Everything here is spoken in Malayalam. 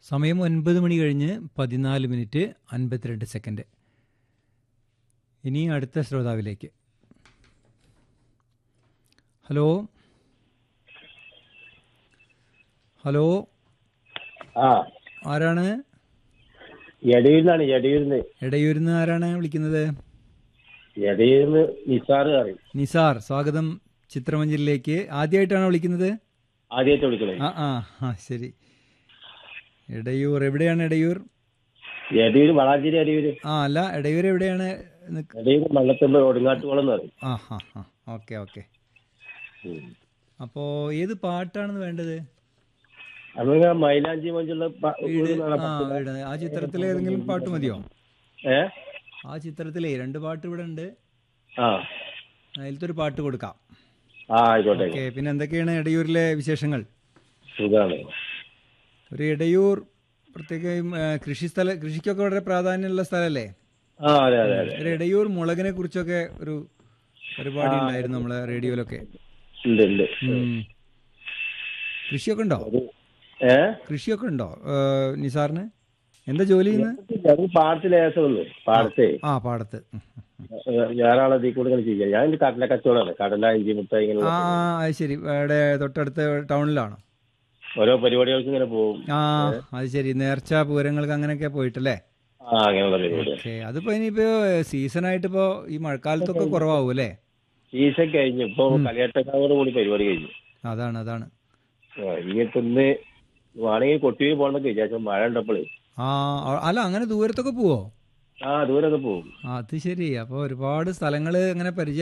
സമയം ഒൻപത് മണി കഴിഞ്ഞ് പതിനാല് മിനിറ്റ് അൻപത്തിരണ്ട് സെക്കൻഡ് ഇനി അടുത്ത ശ്രോതാവിലേക്ക് ഹലോ ഹലോ ആ ആരാണ് എടയൂരിന്നാണ് എടയൂരിന്ന് ഇടയൂരിന്ന് ആരാണ് വിളിക്കുന്നത് എടയൂരിന്ന് നിസാറ് പറയും നിസാർ സ്വാഗതം ചിത്രമഞ്ചലിലേക്ക് ആദ്യമായിട്ടാണോ വിളിക്കുന്നത് ആദ്യമായിട്ട് വിളിക്കണേ ആ ആ ആ ശരി ഇടയൂർ എവിടെയാണ് ഇടയൂർ എടയൂര് വളാഞ്ചേരി എടയൂര് ആ അല്ല ഇടയൂർ എവിടെയാണ് നിക്ക്- എടയൂര് മള്ളത്തുമ്പോ ഒടുങ്ങാട്ടുകുളം എന്ന് പറയും ആ ഹാ ഹാ ഓക്കെ ഓക്കെ അപ്പോ ഏത് പാട്ടാണെന്ന് വേണ്ടത് അങ്ങനെ മൈലാഞ്ചി മഞ്ചുള്ള പ- വീട് ഒരു നട- ആ വീട് ആ ചിത്രത്തിലെ ഏതെങ്കിലും പാട്ട് മതിയോ ഏ ആ ചിത്രത്തിലെ രണ്ട് പാട്ട് ഇവിടെ ഉണ്ട് ആ അതിലത്തെ ഒരു പാട്ട് കൊടുക്കാം ആ ആയിക്കോട്ടെ ഓക്കെ പിന്നെ എന്തൊക്കെയാണ് ഇടയൂരിലെ വിശേഷങ്ങൾ സുഖാണ് ഒരു ഇടയൂർ പ്രത്യേകം ആ, കൃഷി സ്ഥല കൃഷിക്കൊക്കെ വളരെ പ്രാധാന്യമുള്ള സ്ഥലമല്ലേ ആ അതെ അതെ അതെ ഒരു ഇടയൂർ മുളകിനെ കുറിച്ചൊക്കെ ഒരു പരിപാടി ഉണ്ടായിരുന്നു നമ്മളെ റേഡിയോയിലൊക്കെ ഉണ്ട് ഉണ്ട് ഉം. കൃഷിയൊക്കെ ഉണ്ടോ ഒരു ഏ കൃഷിയൊക്കെ ഉണ്ടോ ഏ, നിസാറിന് എന്താ ജോലി ചെയ്യുന്നത് അത് പാടത്ത് ലേസമൊന്നു പാടത്തെ ആ പാടത്ത് ഉം. വേറെ ആളെ ഇതിൽ കൂടെ ഇങ്ങനെ ചെയ്യാം ഞാൻ ഇത് കടല കച്ചവടമാണ് കടല ഇഞ്ചി മുട്ട ഇങ്ങനെ ആ ആ, അത് ശരി ഇവിടെ തൊട്ടടുത്ത ടൗണിലാണോ ഓരോ പരിപാടികൾക്ക് ഇങ്ങനെ പോകും ആ അത് ശരി നേർച്ച പൂരങ്ങൾക്ക് അങ്ങനെയൊക്കെ പോയിട്ടല്ലേ ആ അങ്ങനെയുള്ള പരിപാടി ഓക്കെ അതിപ്പോ ഇനിയിപ്പോ സീസൺ ആയിട്ട് ഇപ്പോ ഈ മഴക്കാലത്തൊക്കെ കുറവാകും അല്ലേ സീസൺ കഴിഞ്ഞു ഇപ്പൊ കളിയാട്ടക്കാരോട് കൂടി പരിപാടി കഴിഞ്ഞു അതാണ് അതാണ് ആ, ഇനിയിപ്പോ ഇന്ന് വേണമെങ്കിൽ കൊട്ടിയൂർ പോകണമെന്നൊക്കെ വിചാരിച്ചു മഴ ഉണ്ടപ്പോഴേ ആ അ- അല്ല അങ്ങനെ ദൂരത്തൊക്കെ പോവോ ആ ദൂരമൊക്കെ പോകും ആ, അത് ശരി അപ്പൊ ഒരുപാട് സ്ഥലങ്ങള് അങ്ങനെ പരിചയം